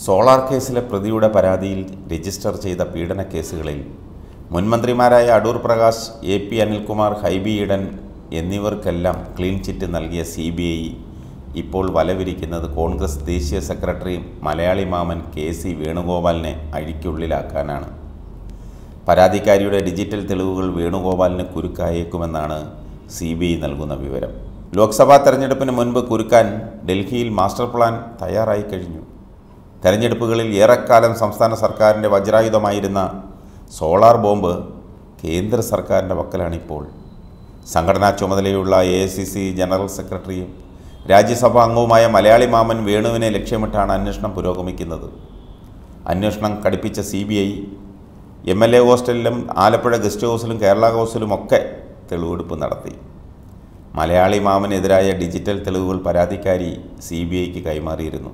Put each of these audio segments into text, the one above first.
solar കേസിലെ പ്രതിയുടെ പരാതിയിൽ രജിസ്റ്റർ ചെയ്ത പീഡന കേസുകളിൽ മുൻമന്ത്രിമാരായ അടൂർ പ്രകാശ് എ പി അനിൽകുമാർ ഹൈബി ഈഡൻ എന്നിവർക്കെല്ലാം ക്ലീൻ ചിറ്റ് നൽകിയ സി ബി ഐ ഇപ്പോൾ വലവിരിക്കുന്നത് കോൺഗ്രസ് ദേശീയ സെക്രട്ടറി മലയാളി മാമൻ കെ സി വേണുഗോപാലിനെ അഴിക്കുള്ളിലാക്കാനാണ് പരാതിക്കാരിയുടെ ഡിജിറ്റൽ തെളിവുകൾ വേണുഗോപാലിന് കുരുക്കായേക്കുമെന്നാണ് സി ബി ഐ നൽകുന്ന വിവരം ലോക്സഭാ തെരഞ്ഞെടുപ്പിന് മുൻപ് കുരുക്കാൻ ഡൽഹിയിൽ മാസ്റ്റർ പ്ലാൻ തയ്യാറായി കഴിഞ്ഞു തെരഞ്ഞെടുപ്പുകളിൽ ഏറെക്കാലം സംസ്ഥാന സർക്കാരിൻ്റെ വജ്രായുധമായിരുന്ന സോളാർ ബോംബ് കേന്ദ്ര സർക്കാരിൻ്റെ പക്കലാണിപ്പോൾ സംഘടനാ ചുമതലയുള്ള A I C C general സെക്രട്ടറിയും രാജ്യസഭാ അംഗവുമായ മലയാളി മാമൻ വേണുവിനെ ലക്ഷ്യമിട്ടാണ് അന്വേഷണം പുരോഗമിക്കുന്നത് അന്വേഷണം കടുപ്പിച്ച C B I M L A ഹോസ്റ്റലിലും ആലപ്പുഴ ഗസ്റ്റ് ഹൗസിലും കേരള ഹൗസിലും ഒക്കെ തെളിവെടുപ്പ് നടത്തി മലയാളി മാമനെതിരായ ഡിജിറ്റൽ തെളിവുകൾ പരാതിക്കാരി സി ബി ഐക്ക് കൈമാറിയിരുന്നു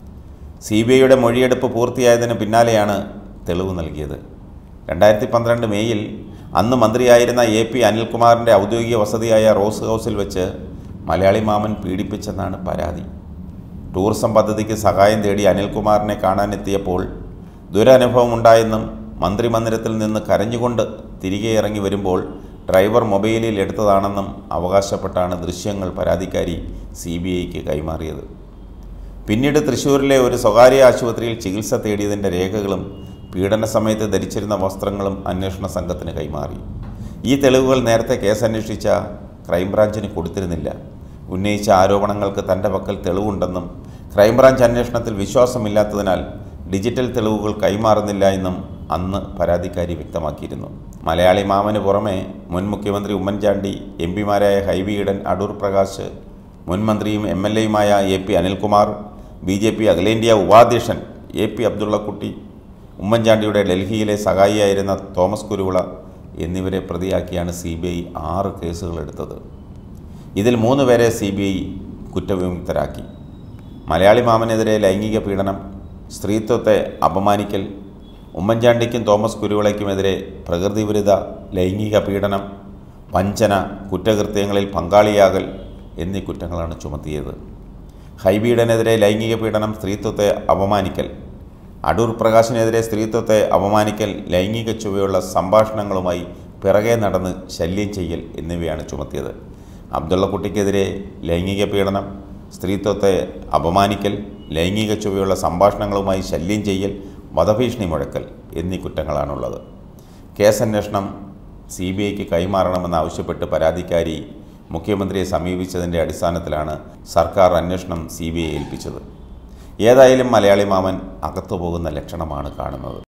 സി ബി ഐയുടെ മൊഴിയെടുപ്പ് പൂർത്തിയായതിന് പിന്നാലെയാണ് തെളിവ് നൽകിയത് രണ്ടായിരത്തി പന്ത്രണ്ട് മെയ്യിൽ അന്ന് മന്ത്രിയായിരുന്ന എ പി അനിൽകുമാറിൻ്റെ ഔദ്യോഗിക വസതിയായ റോസ് ഹൗസിൽ വെച്ച് മലയാളി മാമൻ പീഡിപ്പിച്ചെന്നാണ് പരാതി ടൂറിസം പദ്ധതിക്ക് സഹായം തേടി അനിൽകുമാറിനെ കാണാനെത്തിയപ്പോൾ ദുരനുഭവമുണ്ടായെന്നും മന്ത്രിമന്ദിരത്തിൽ നിന്ന് കരഞ്ഞുകൊണ്ട് തിരികെ ഇറങ്ങി വരുമ്പോൾ ഡ്രൈവർ മൊബൈലിൽ എടുത്തതാണെന്നും അവകാശപ്പെട്ടാണ് ദൃശ്യങ്ങൾ പരാതിക്കാരി സി ബി ഐക്ക് കൈമാറിയത് പിന്നീട് തൃശ്ശൂരിലെ ഒരു സ്വകാര്യ ആശുപത്രിയിൽ ചികിത്സ തേടിയതിൻ്റെ രേഖകളും പീഡന സമയത്ത് ധരിച്ചിരുന്ന വസ്ത്രങ്ങളും അന്വേഷണ സംഘത്തിന് കൈമാറി ഈ തെളിവുകൾ നേരത്തെ കേസന്വേഷിച്ച ക്രൈംബ്രാഞ്ചിന് കൊടുത്തിരുന്നില്ല ഉന്നയിച്ച ആരോപണങ്ങൾക്ക് തൻ്റെ പക്കൽ തെളിവുണ്ടെന്നും ക്രൈംബ്രാഞ്ച് അന്വേഷണത്തിൽ വിശ്വാസമില്ലാത്തതിനാൽ ഡിജിറ്റൽ തെളിവുകൾ കൈമാറുന്നില്ല എന്നും അന്ന് പരാതിക്കാരി വ്യക്തമാക്കിയിരുന്നു മലയാളി മാമന് പുറമെ മുൻ മുഖ്യമന്ത്രി ഉമ്മൻചാണ്ടി എം പിമാരായ ഹൈബി ഈഡൻ അടൂർ പ്രകാശ് മുൻ മന്ത്രിയും എം എൽ എയുമായ A P Anilkumar B J P അഖിലേന്ത്യാ ഉപാധ്യക്ഷൻ എ പി അബ്ദുള്ളക്കുട്ടി ഉമ്മൻചാണ്ടിയുടെ ഡൽഹിയിലെ സഹായിയായിരുന്ന തോമസ് കുരുവിള എന്നിവരെ പ്രതിയാക്കിയാണ് സി ബി ഐ ആറ് കേസുകൾ എടുത്തത് ഇതിൽ മൂന്ന് പേരെ സി ബി ഐ കുറ്റവിമുക്തരാക്കി മലയാളി മാമനെതിരെ ലൈംഗിക പീഡനം സ്ത്രീത്വത്തെ അപമാനിക്കൽ ഉമ്മൻചാണ്ടിക്കും തോമസ് കുരുവിളയ്ക്കുമെതിരെ പ്രകൃതിവിരുദ്ധ ലൈംഗിക പീഡനം വഞ്ചന കുറ്റകൃത്യങ്ങളിൽ പങ്കാളിയാകൽ എന്നീ കുറ്റങ്ങളാണ് ചുമത്തിയത് ഹൈബീഡനെതിരെ ലൈംഗിക പീഡനം സ്ത്രീത്വത്തെ അപമാനിക്കൽ അടൂർ പ്രകാശിനെതിരെ സ്ത്രീത്വത്തെ അപമാനിക്കൽ ലൈംഗിക ചുവയുള്ള സംഭാഷണങ്ങളുമായി പിറകെ നടന്ന് ശല്യം ചെയ്യൽ എന്നിവയാണ് ചുമത്തിയത് അബ്ദുള്ളക്കുട്ടിക്കെതിരെ ലൈംഗിക പീഡനം സ്ത്രീത്വത്തെ അപമാനിക്കൽ ലൈംഗിക ചുവയുള്ള സംഭാഷണങ്ങളുമായി ശല്യം ചെയ്യൽ വധഭീഷണി മുഴക്കൽ എന്നീ കുറ്റങ്ങളാണുള്ളത് കേസന്വേഷണം സി ബി ഐക്ക് കൈമാറണമെന്നാവശ്യപ്പെട്ട് പരാതിക്കാരി മുഖ്യമന്ത്രിയെ സമീപിച്ചതിൻ്റെ അടിസ്ഥാനത്തിലാണ് സർക്കാർ അന്വേഷണം സി ബി ഐ ഏൽപ്പിച്ചത് ഏതായാലും മലയാളി മാമൻ അകത്തു പോകുന്ന ലക്ഷണമാണ് കാണുന്നത്